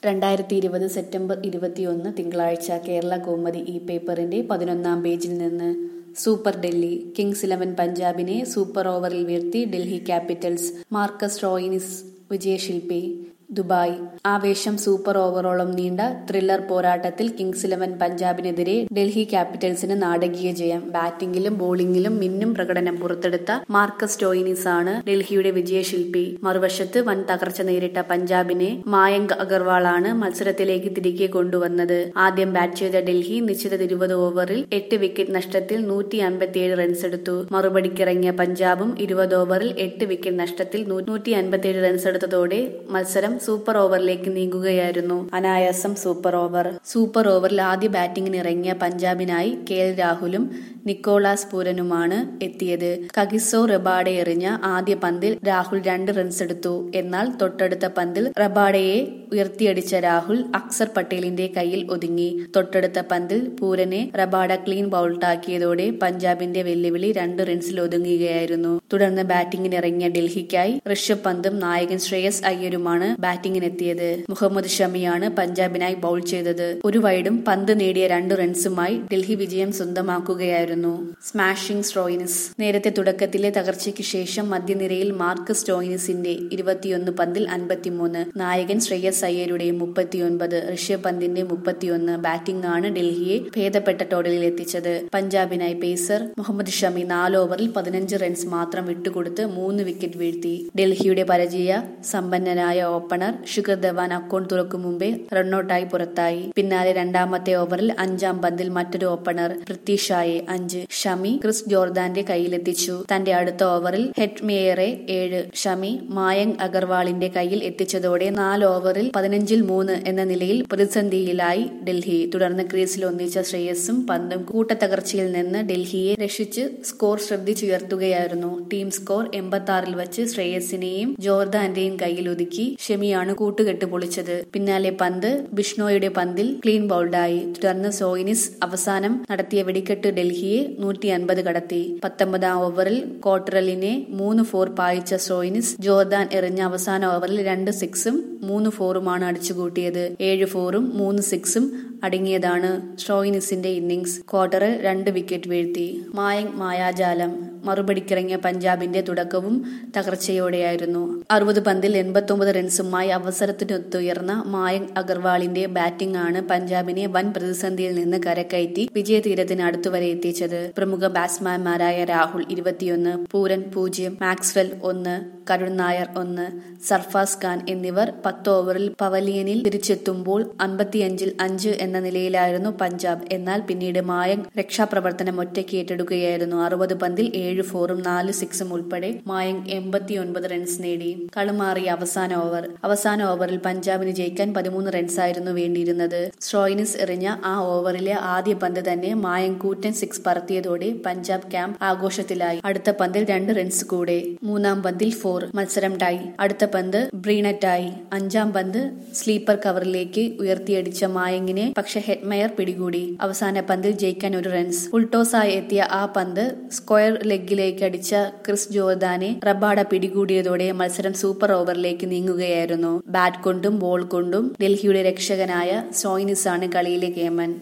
രണ്ടായിരത്തി ഇരുപത് സെപ്റ്റംബർ ഇരുപത്തിയൊന്ന് തിങ്കളാഴ്ച കേരള കൗമുദി ഈ പേപ്പറിന്റെ പതിനൊന്നാം പേജിൽ നിന്ന് സൂപ്പർ ഡൽഹി കിങ്സ് ഇലവൻ പഞ്ചാബിനെ സൂപ്പർ ഓവറിൽ വീഴ്ത്തി ഡൽഹി ക്യാപിറ്റൽസ് മാർക്കസ് റോയിനിസ് വിജയശില്പി ദുബായ് ആവേശം സൂപ്പർ ഓവറോളം നീണ്ട ത്രില്ലർ പോരാട്ടത്തിൽ കിങ്സ് ഇലവൻ പഞ്ചാബിനെതിരെ ഡൽഹി ക്യാപിറ്റൽസിന് നാടകീയ ജയം ബാറ്റിംഗിലും ബോളിംഗിലും മിന്നും പ്രകടനം പുറത്തെടുത്ത മാർക്കസ് ടോയിനിസ് ആണ് ഡൽഹിയുടെ വിജയശില്പി മറുവശത്ത് വൻ തകർച്ച നേരിട്ട പഞ്ചാബിനെ മായങ്ക് അഗർവാളാണ് മത്സരത്തിലേക്ക് തിരികെ കൊണ്ടുവന്നത് ആദ്യം ബാറ്റ് ചെയ്ത ഡൽഹി നിശ്ചിത ഇരുപത് ഓവറിൽ എട്ട് വിക്കറ്റ് നഷ്ടത്തിൽ നൂറ്റി അൻപത്തിയേഴ് റൺസ് എടുത്തു മറുപടിക്കിറങ്ങിയ പഞ്ചാബും ഇരുപത് ഓവറിൽ എട്ട് വിക്കറ്റ് നഷ്ടത്തിൽ നൂറ്റി അൻപത്തിയേഴ് റൺസ് എടുത്തതോടെ മത്സരം സൂപ്പർ ഓവറിലേക്ക് നീങ്ങുകയായിരുന്നു അനായാസം സൂപ്പർ ഓവർ സൂപ്പർ ഓവറിൽ ആദ്യ ബാറ്റിംഗിന് ഇറങ്ങിയ പഞ്ചാബിനായി കെ എൽ രാഹുലും നിക്കോളാസ് പൂരനുമാണ് എത്തിയത് കഗിസോ റബാഡെ എറിഞ്ഞ ആദ്യ പന്തിൽ രാഹുൽ രണ്ട് റൺസ് എടുത്തു എന്നാൽ തൊട്ടടുത്ത പന്തിൽ റബാഡയെ ഉയർത്തിയടിച്ച രാഹുൽ അക്സർ പട്ടേലിന്റെ കയ്യിൽ ഒതുങ്ങി തൊട്ടടുത്ത പന്തിൽ പൂരനെ റബാഡ ക്ലീൻ ബൌൾട്ടാക്കിയതോടെ പഞ്ചാബിന്റെ വെല്ലുവിളി രണ്ട് റൺസിൽ ഒതുങ്ങുകയായിരുന്നു തുടർന്ന് ബാറ്റിംഗിനിറങ്ങിയ ഡൽഹിക്കായി ഋഷഭ് പന്തും നായകൻ ശ്രേയസ് അയ്യരുമാണ് ബാറ്റിംഗിനെത്തിയത് മുഹമ്മദ് ഷമിയാണ് പഞ്ചാബിനായി ബൌൾ ചെയ്തത് ഒരു വൈഡും പന്ത് നേടിയ രണ്ട് റൺസുമായി ഡൽഹി വിജയം സ്വന്തമാക്കുകയായിരുന്നു സ്മാഷിംഗ് സ്ട്രോയിനിസ് നേരത്തെ തുടക്കത്തിലെ തകർച്ചയ്ക്ക് ശേഷം മധ്യനിരയിൽ മാർക്ക് സ്റ്റോയിനിസിന്റെ ഇരുപത്തിയൊന്ന് പന്തിൽ അൻപത്തിമൂന്ന് നായകൻ ശ്രേയസ് അയ്യരുടെ മുപ്പത്തിയൊൻപത് ഋഷഭ് പന്തിന്റെ മുപ്പത്തിയൊന്ന് ബാറ്റിംഗ് ആണ് ഡൽഹിയെ ഭേദപ്പെട്ട ടോട്ടലിൽ എത്തിച്ചത് പഞ്ചാബിനായി പേസർ മുഹമ്മദ് ഷമി നാല് ഓവറിൽ പതിനഞ്ച് റൺസ് മാത്രം വിട്ടുകൊടുത്ത് മൂന്ന് വിക്കറ്റ് വീഴ്ത്തി ഡൽഹിയുടെ പരിചയ സമ്പന്നനായ ഓപ്പണർ ശിഖർ ധവാൻ അക്കൗണ്ട് തുറക്കും മുമ്പേ റണ്ണൌട്ടായി പുറത്തായി പിന്നാലെ രണ്ടാമത്തെ ഓവറിൽ അഞ്ചാം പന്തിൽ മറ്റൊരു ഓപ്പണർ പൃഥ്വി ഷായെ അഞ്ച് ഷമി ക്രിസ് ജോർദാന്റെ കയ്യിലെത്തിച്ചു തന്റെ അടുത്ത ഓവറിൽ ഹെഡ് മേയറെ ഏഴ് ഷമി മായങ്ക് അഗർവാളിന്റെ കയ്യിൽ എത്തിച്ചതോടെ നാല് ഓവറിൽ പതിനഞ്ചിൽ മൂന്ന് എന്ന നിലയിൽ പ്രതിസന്ധിയിലായി ഡൽഹി തുടർന്ന് ക്രീസിൽ ഒന്നിച്ച ശ്രേയസും പന്തും കൂട്ടത്തകർച്ചയിൽ നിന്ന് ഡൽഹിയെ രക്ഷിച്ച് സ്കോർ ശ്രദ്ധിച്ചുയർത്തുകയായിരുന്നു ടീം സ്കോർ എൺപത്തി ആറിൽ വച്ച് ശ്രേയസിനെയും ജോർദാന്റെയും കയ്യിൽ ഒതുക്കി ഷെമിയാണ് കൂട്ടുകെട്ട് പൊളിച്ചത് പിന്നാലെ പന്ത് ബിഷ്ണോയുടെ പന്തിൽ ക്ലീൻ ബൗൾഡായി തുടർന്ന് സോയിനിസ് അവസാനം നടത്തിയ വെടിക്കെട്ട് ഡൽഹിയെ നൂറ്റി അൻപത് കടത്തി പത്തൊമ്പതാം ഓവറിൽ കോട്ടറലിനെ മൂന്ന് ഫോർ പായിച്ച സോയിനിസ് ജോർദാൻ എറിഞ്ഞ അവസാന ഓവറിൽ രണ്ട് സിക്സും മൂന്ന് ഫോറുമാണ് അടിച്ചുകൂട്ടിയത് ഏഴ് ഫോറും മൂന്ന് സിക്സും അടങ്ങിയതാണ് ഷോയിനിസിന്റെ ഇന്നിംഗ്സ് ക്വാർട്ടറിൽ രണ്ട് വിക്കറ്റ് വീഴ്ത്തി മായങ്ക് മായാജാലം മറുപടിക്കിറങ്ങിയ പഞ്ചാബിന്റെ തുടക്കവും തകർച്ചയോടെയായിരുന്നു അറുപത് പന്തിൽ എൺപത്തൊമ്പത് റൺസുമായി അവസരത്തിനൊത്തുയർന്ന മായങ്ക് അഗർവാളിന്റെ ബാറ്റിംഗ് ആണ് പഞ്ചാബിനെ വൻ പ്രതിസന്ധിയിൽ നിന്ന് കരക്കയറ്റി വിജയതീരത്തിന് അടുത്തുവരെ എത്തിച്ചത് പ്രമുഖ ബാറ്റ്സ്മാൻമാരായ രാഹുൽ ഇരുപത്തിയൊന്ന് പൂരൻ പൂജ്യം മാക്സ്വെൽ ഒന്ന് കരുൺ നായർ ഒന്ന് സർഫാസ് ഖാൻ എന്നിവർ പത്ത് ഓവറിൽ പവലിയനിൽ തിരിച്ചെത്തുമ്പോൾ അൻപത്തിയഞ്ചിൽ അഞ്ച് എന്ന നിലയിലായിരുന്നു പഞ്ചാബ് എന്നാൽ പിന്നീട് മായങ്ക് രക്ഷാപ്രവർത്തനം ഒറ്റയ്ക്ക് ഏറ്റെടുക്കുകയായിരുന്നു അറുപത് പന്തിൽ ഏഴ് ഫോറും നാല് സിക്സും ഉൾപ്പെടെ മായങ്ക് എൺപത്തിയൊൻപത് റൺസ് നേടി കളുമാറിയ അവസാന ഓവർ അവസാന ഓവറിൽ പഞ്ചാബിന് ജയിക്കാൻ പതിമൂന്ന് റൺസായിരുന്നു വേണ്ടിയിരുന്നത് സ്ട്രോയിനിസ് എറിഞ്ഞ ആ ഓവറിലെ ആദ്യ പന്ത് തന്നെ മായങ്ക് കൂറ്റൻ സിക്സ് പറത്തിയതോടെ പഞ്ചാബ് ക്യാമ്പ് ആഘോഷത്തിലായി അടുത്ത പന്തിൽ രണ്ട് റൺസ് കൂടെ മൂന്നാം പന്തിൽ ഫോർ മത്സരം ടൈ അടുത്ത പന്ത് ബ്രീനറ്റായി അഞ്ചാം പന്ത് സ്ലീപ്പർ കവറിലേക്ക് ഉയർത്തിയടിച്ച മായങ്ങിനെ പക്ഷെ ഹെഡ്മയർ പിടികൂടി അവസാന പന്തിൽ ജയിക്കാൻ ഒരു റൺസ് ഉൾട്ടോസായി എത്തിയ ആ പന്ത് സ്ക്വയർ ലെഗിലേക്ക് അടിച്ച ക്രിസ് ജോർദാനെ റബാഡ പിടികൂടിയതോടെ മത്സരം സൂപ്പർ ഓവറിലേക്ക് നീങ്ങുകയായിരുന്നു ബാറ്റ് കൊണ്ടും ബോൾ കൊണ്ടും ഡൽഹിയുടെ രക്ഷകനായ സോയിനിസാണ് കളിയിലെ കേമൻ